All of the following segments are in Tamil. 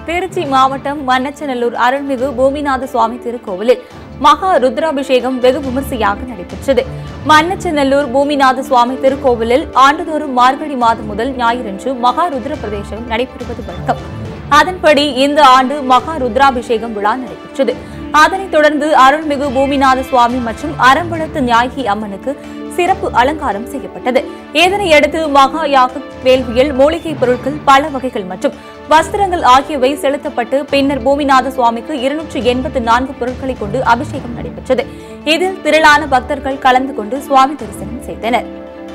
திருச்சி மாவட்டம் மன்னச்சநல்லூர் அருள்மிகு பூமிநாத சுவாமி திருக்கோவிலில் மகா ருத்ராபிஷேகம் வெகு விமர்சையாக நடைபெற்றது மன்னச்சநல்லூர் பூமிநாத சுவாமி திருக்கோவிலில் ஆண்டுதோறும் மார்கழி மாதம் முதல் ஞாயிறன்று மகா ருத்ர பிரதேசம் நடைபெறுவது வழக்கம் அதன்படி இந்த ஆண்டு மகா ருத்ராபிஷேகம் விழா நடைபெற்றது அதனைத் தொடர்ந்து அருள்மிகு பூமிநாத சுவாமி மற்றும் அறம்பளத்து ஞாயகி அம்மனுக்கு சிறப்பு அலங்காரம் செய்யப்பட்டது இதனையடுத்து மகா யாக வேள்வியில் மூலிகை பொருட்கள் பல வகைகள் மற்றும் வஸ்திரங்கள் ஆகியவை செலுத்தப்பட்டு பின்னர் பூமிநாத சுவாமிக்கு இருநூற்று எண்பத்து நான்கு பொருட்களை கொண்டு அபிஷேகம் நடைபெற்றது இதில் திரளான பக்தர்கள் கலந்து கொண்டு சுவாமி தரிசனம் செய்தனர்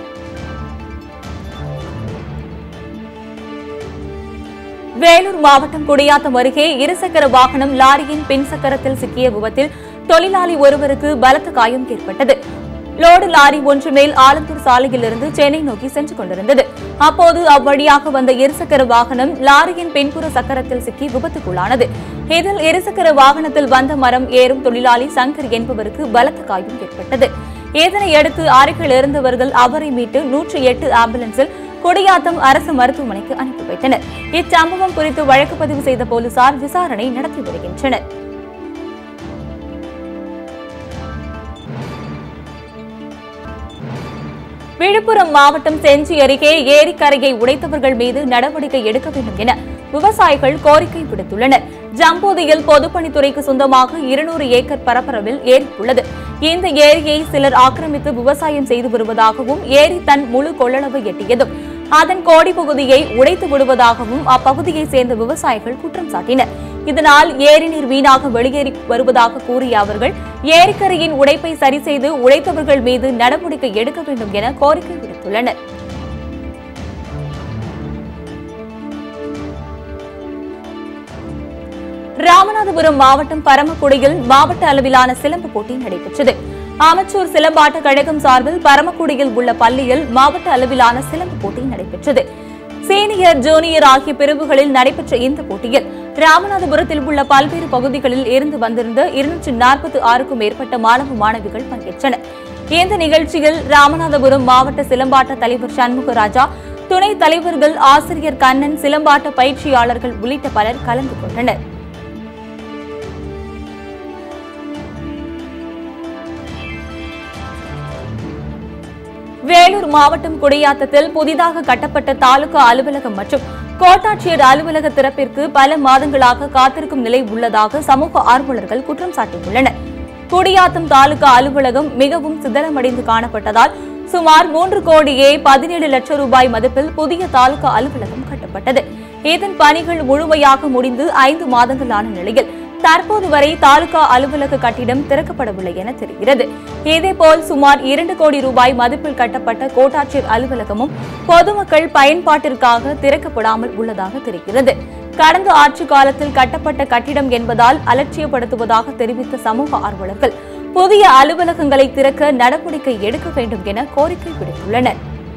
வேலூர் மாவட்டம் குடியாத்தம் அருகே இருசக்கர வாகனம் லாரியின் பின் சக்கரத்தில் சிக்கிய விபத்தில் தொழிலாளி ஒருவருக்கு பலத்த காயம் ஏற்பட்டது லோடு லாரி ஒன்று மேல் ஆலந்தூர் சாலையிலிருந்து சென்னை நோக்கி சென்று கொண்டிருந்தது அப்போது அவ்வழியாக வந்த இருசக்கர வாகனம் லாரியின் பின்புற சக்கரத்தில் சிக்கி விபத்துக்குள்ளானது இதில் இருசக்கர வாகனத்தில் வந்த மரம் ஏறும் தொழிலாளி சங்கர் என்பவருக்கு பலத்த காயம் ஏற்பட்டது இதனையடுத்து அருகில் இருந்தவர்கள் அவரை மீட்டு நூற்றி எட்டு ஆம்புலன்ஸில் கொடியாத்தம் அரசு மருத்துவமனைக்கு அனுப்பி வைத்தனர் இச்சம்பவம் குறித்து வழக்கு பதிவு செய்த போலீசார் விசாரணை நடத்தி வருகின்றனர் விழுப்புரம் மாவட்டம் செஞ்சி அருகே ஏரிக்கரையை உடைத்தவர்கள் மீது நடவடிக்கை எடுக்க வேண்டும் என விவசாயிகள் கோரிக்கை விடுத்துள்ளனர் ஜம்போதியில் பொதுப்பணித்துறைக்கு சொந்தமாக இருநூறு ஏக்கர் பரப்பளவில் ஏரி உள்ளது இந்த ஏரியை சிலர் ஆக்கிரமித்து விவசாயம் செய்து வருவதாகவும் ஏரி தன் முழு கொள்ளளவு எட்டியதும் அதன் கோடி பகுதியை உடைத்து விடுவதாகவும் அப்பகுதியை சேர்ந்த விவசாயிகள் குற்றம் சாட்டினர் இதனால் ஏரி நீர் வீணாக வெளியேறி வருவதாக கூறிய அவர்கள் ஏரிக்கரையின் உடைப்பை சரி செய்து உடைத்தவர்கள் மீது நடவடிக்கை எடுக்க வேண்டும் என கோரிக்கை விடுத்துள்ளனர் ராமநாதபுரம் மாவட்டம் பரமக்குடியில் மாவட்ட அளவிலான சிலம்பு போட்டி நடைபெற்றது ஆமச்சூர் சிலம்பாட்ட கழகம் சார்பில் பரமக்குடியில் உள்ள பள்ளியில் மாவட்ட அளவிலான சிலம்பு போட்டி நடைபெற்றது சீனியர் ஜூனியர் ஆகிய பிரிவுகளில் நடைபெற்ற இந்த போட்டியில் ராமநாதபுரத்தில் உள்ள பல்வேறு பகுதிகளில் இருந்து வந்திருந்த இருநூற்று நாற்பத்தி ஆறுக்கும் மேற்பட்ட மாணவ மாணவிகள் பங்கேற்றனர் இந்த நிகழ்ச்சியில் ராமநாதபுரம் மாவட்ட சிலம்பாட்ட தலைவர் சண்முகராஜா துணைத் தலைவர்கள் ஆசிரியர் கண்ணன் சிலம்பாட்ட பயிற்சியாளர்கள் உள்ளிட்ட பலர் கலந்து கொண்டனர் வேலூர் மாவட்டம் குடியாத்தத்தில் புதிதாக கட்டப்பட்ட தாலுகா அலுவலகம் மற்றும் கோட்டாட்சியர் அலுவலக திறப்பிற்கு பல மாதங்களாக காத்திருக்கும் நிலை உள்ளதாக சமூக ஆர்வலர்கள் குற்றம் சாட்டியுள்ளனர் குடியாத்தம் தாலுகா அலுவலகம் மிகவும் சிதறமடைந்து காணப்பட்டதால் சுமார் மூன்று கோடியே பதினேழு லட்சம் ரூபாய் மதிப்பில் புதிய தாலுகா அலுவலகம் கட்டப்பட்டது இதன் பணிகள் முழுமையாக முடிந்து ஐந்து மாதங்களான நிலையில் தற்போது வரை தாலுகா அலுவலக கட்டிடம் திறக்கப்படவில்லை என தெரிகிறது இதேபோல் சுமார் இரண்டு கோடி ரூபாய் மதிப்பில் கட்டப்பட்ட கோட்டாட்சியர் அலுவலகமும் பொதுமக்கள் பயன்பாட்டிற்காக திறக்கப்படாமல் உள்ளதாக தெரிகிறது கடந்த ஆட்சி காலத்தில் கட்டப்பட்ட கட்டிடம் என்பதால் அலட்சியப்படுத்துவதாக தெரிவித்த சமூக ஆர்வலர்கள் புதிய அலுவலகங்களை திறக்க நடவடிக்கை எடுக்க வேண்டும் என கோரிக்கை விடுத்துள்ளனர்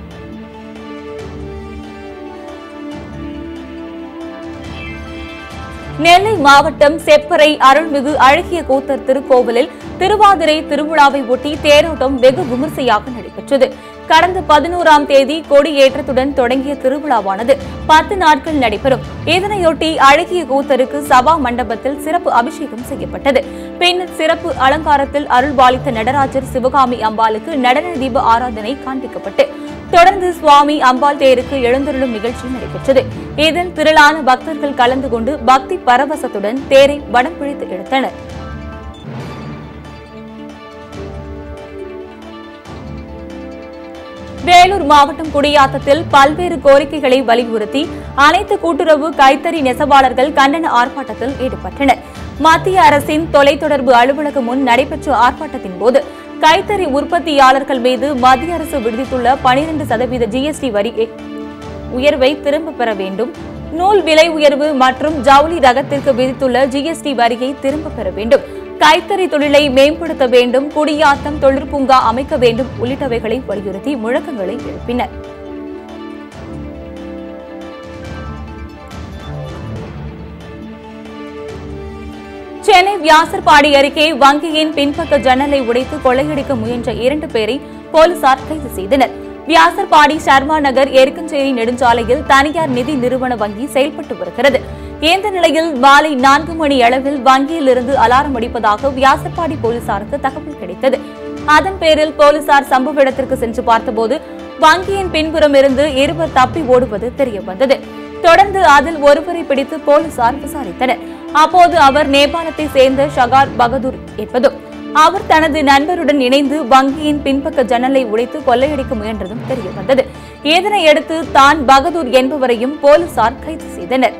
நெல்லை மாவட்டம் செப்பறை அருள்மிகு அழகிய கூத்தர் திருக்கோவிலில் திருவாதிரை திருவிழாவை ஒட்டி தேரோட்டம் வெகு விமர்சையாக நடைபெற்றது கடந்த பதினோராம் தேதி கொடியேற்றத்துடன் தொடங்கிய திருவிழாவானது பத்து நாட்கள் நடைபெறும் இதனையொட்டி அழகிய கூத்தருக்கு சபா மண்டபத்தில் சிறப்பு அபிஷேகம் செய்யப்பட்டது பின்னர் சிறப்பு அலங்காரத்தில் அருள்பாலித்த நடராஜர் சிவகாமி அம்பாளுக்கு நடன தீப ஆராதனை காண்பிக்கப்பட்டு தொடர்ந்து சுவாமி அம்பாள் தேருக்கு எழுந்தருளும் நிகழ்ச்சி நடைபெற்றது இதில் திரளான பக்தர்கள் கலந்து கொண்டு பக்தி பரவசத்துடன் தேரை வடம் பிடித்து எடுத்தனர் வேலூர் மாவட்டம் குடியாத்தத்தில் பல்வேறு கோரிக்கைகளை வலியுறுத்தி அனைத்து கூட்டுறவு கைத்தறி நெசவாளர்கள் கண்டன ஆர்ப்பாட்டத்தில் ஈடுபட்டனர் மத்திய அரசின் தொலைத்தொடர்பு அலுவலகம் முன் நடைபெற்ற ஆர்ப்பாட்டத்தின் போது கைத்தறி உற்பத்தியாளர்கள் மீது மத்திய அரசு விதித்துள்ள பனிரெண்டு சதவீத ஜிஎஸ்டி வரி உயர்வை திரும்பப் பெற வேண்டும் நூல் விலை உயர்வு மற்றும் ஜவுளி ரகத்திற்கு விதித்துள்ள ஜிஎஸ்டி வரியை திரும்பப் பெற வேண்டும் கைத்தறி தொழிலை மேம்படுத்த வேண்டும் குடியாத்தம் தொழிற்பூங்கா அமைக்க வேண்டும் உள்ளிட்டவைகளை வலியுறுத்தி முழக்கங்களை எழுப்பினர் சென்னை வியாசர்பாடி அருகே வங்கியின் பின்பக்க ஜன்னலை உடைத்து கொள்ளையடிக்க முயன்ற இரண்டு பேரை போலீசார் கைது செய்தனர் வியாசர்பாடி சர்மா நகர் எருக்கஞ்சேரி நெடுஞ்சாலையில் தனியார் நிதி நிறுவன வங்கி செயல்பட்டு வருகிறது இந்த நிலையில் மாலை நான்கு மணி அளவில் வங்கியிலிருந்து அலாரம் அடிப்பதாக வியாசர்பாடி போலீசாருக்கு தகவல் கிடைத்தது அதன் பேரில் போலீசார் சம்பவ இடத்திற்கு சென்று பார்த்தபோது வங்கியின் பின்புறம் இருந்து இருவர் தப்பி ஓடுவது தெரியவந்தது தொடர்ந்து அதில் ஒருவரை பிடித்து போலீசார் விசாரித்தனர் அப்போது அவர் நேபாளத்தை சேர்ந்த ஷகார் பகதூர் என்பதும் அவர் தனது நண்பருடன் இணைந்து வங்கியின் பின்பக்க ஜன்னலை உடைத்து கொள்ளையடிக்க முயன்றதும் தெரியவந்தது இதனையடுத்து தான் பகதூர் என்பவரையும் போலீசார் கைது செய்தனர்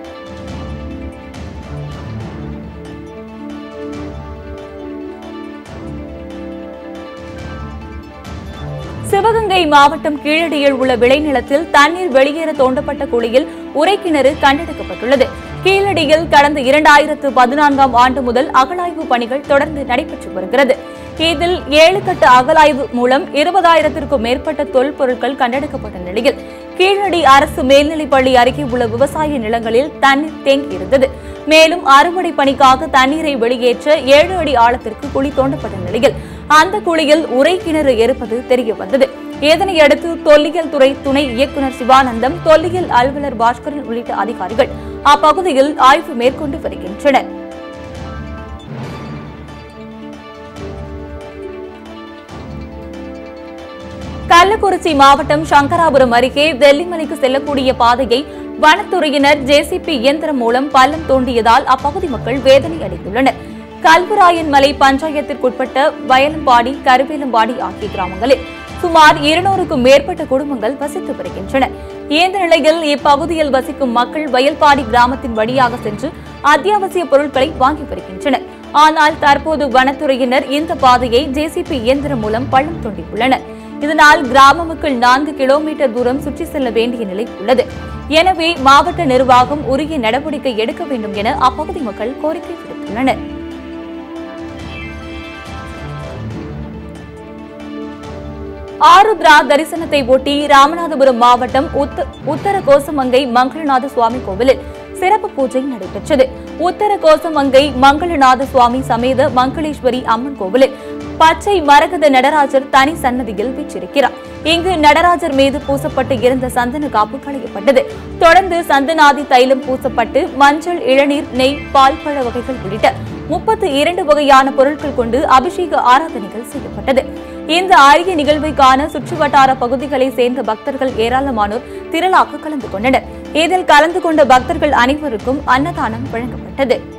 சிவகங்கை மாவட்டம் கீழடியில் உள்ள விளைநிலத்தில் தண்ணீர் வெளியேற தோண்டப்பட்ட குழியில் உரைக்கிணறு கண்டெடுக்கப்பட்டுள்ளது கீழடியில் கடந்த இரண்டாயிரத்து பதினான்காம் ஆண்டு முதல் அகழாய்வு பணிகள் தொடர்ந்து நடைபெற்று வருகிறது இதில் ஏழு கட்ட அகலாய்வு மூலம் இருபதாயிரத்திற்கும் மேற்பட்ட தொல்பொருட்கள் கண்டெடுக்கப்பட்ட நிலையில் கீழடி அரசு மேல்நிலைப்பள்ளி அருகே உள்ள விவசாய நிலங்களில் தண்ணீர் தேங்கியிருந்தது மேலும் அறுவடை பணிக்காக தண்ணீரை வெளியேற்ற ஏழு அடி ஆழத்திற்கு குழி தோண்டப்பட்ட நிலையில் அந்த குழியில் உரை கிணறு இருப்பது தெரிய வந்தது இதனையடுத்து தொல்லியல் துறை துணை இயக்குநர் சிவானந்தம் தொல்லியல் அலுவலர் பாஸ்கரன் உள்ளிட்ட அதிகாரிகள் அப்பகுதியில் ஆய்வு மேற்கொண்டு வருகின்றனர் கள்ளக்குறிச்சி மாவட்டம் சங்கராபுரம் அருகே வெள்ளிமலைக்கு செல்லக்கூடிய பாதையை வனத்துறையினர் ஜேசிபி இயந்திரம் மூலம் பள்ளம் தோண்டியதால் அப்பகுதி மக்கள் வேதனை அடைந்துள்ளனர் கல்வராயன் மலை பஞ்சாயத்திற்குட்பட்ட வயலம்பாடி கருவேலம்பாடி ஆகிய கிராமங்களில் சுமார் இருநூறுக்கும் மேற்பட்ட குடும்பங்கள் வசித்து வருகின்றன இந்த நிலையில் இப்பகுதியில் வசிக்கும் மக்கள் வயல்பாடி கிராமத்தின் வழியாக சென்று அத்தியாவசிய பொருட்களை வாங்கி வருகின்றனர் ஆனால் தற்போது வனத்துறையினர் இந்த பாதையை ஜேசிபி இயந்திரம் மூலம் பள்ளம் தோண்டியுள்ளனர் இதனால் கிராம மக்கள் நான்கு கிலோமீட்டர் தூரம் சுற்றி செல்ல வேண்டிய நிலை உள்ளது எனவே மாவட்ட நிர்வாகம் உரிய நடவடிக்கை எடுக்க வேண்டும் என அப்பகுதி மக்கள் கோரிக்கை விடுத்துள்ளனர் ஆருத்ரா தரிசனத்தை ஒட்டி ராமநாதபுரம் மாவட்டம் உத்த- உத்தர கோசமங்கை மங்களநாத சுவாமி கோவிலில் சிறப்பு பூஜை நடைபெற்றது உத்தர கோசமங்கை மங்களநாத சுவாமி சமேத மங்களேஸ்வரி அம்மன் கோவிலில் பச்சை மரகத நடராஜர் தனி சன்னதியில் வீற்றிருக்கிறார் இங்கு நடராஜர் மீது பூசப்பட்டு இருந்த சந்தன காப்பு களையப்பட்டது தொடர்ந்து சந்தனாதி தைலம் பூசப்பட்டு மஞ்சள் இளநீர் நெய் பால் பழ வகைகள் உள்ளிட்ட முப்பத்து இரண்டு வகையான பொருட்கள் கொண்டு அபிஷேக ஆராதனைகள் செய்யப்பட்டது இந்த அரிய நிகழ்வை காண சுற்றுவட்டார பகுதிகளை சேர்ந்த பக்தர்கள் ஏராளமானோர் திரளாக கலந்து கொண்டனர் இதில் கலந்து கொண்ட பக்தர்கள் அனைவருக்கும் அன்னதானம் வழங்கப்பட்டது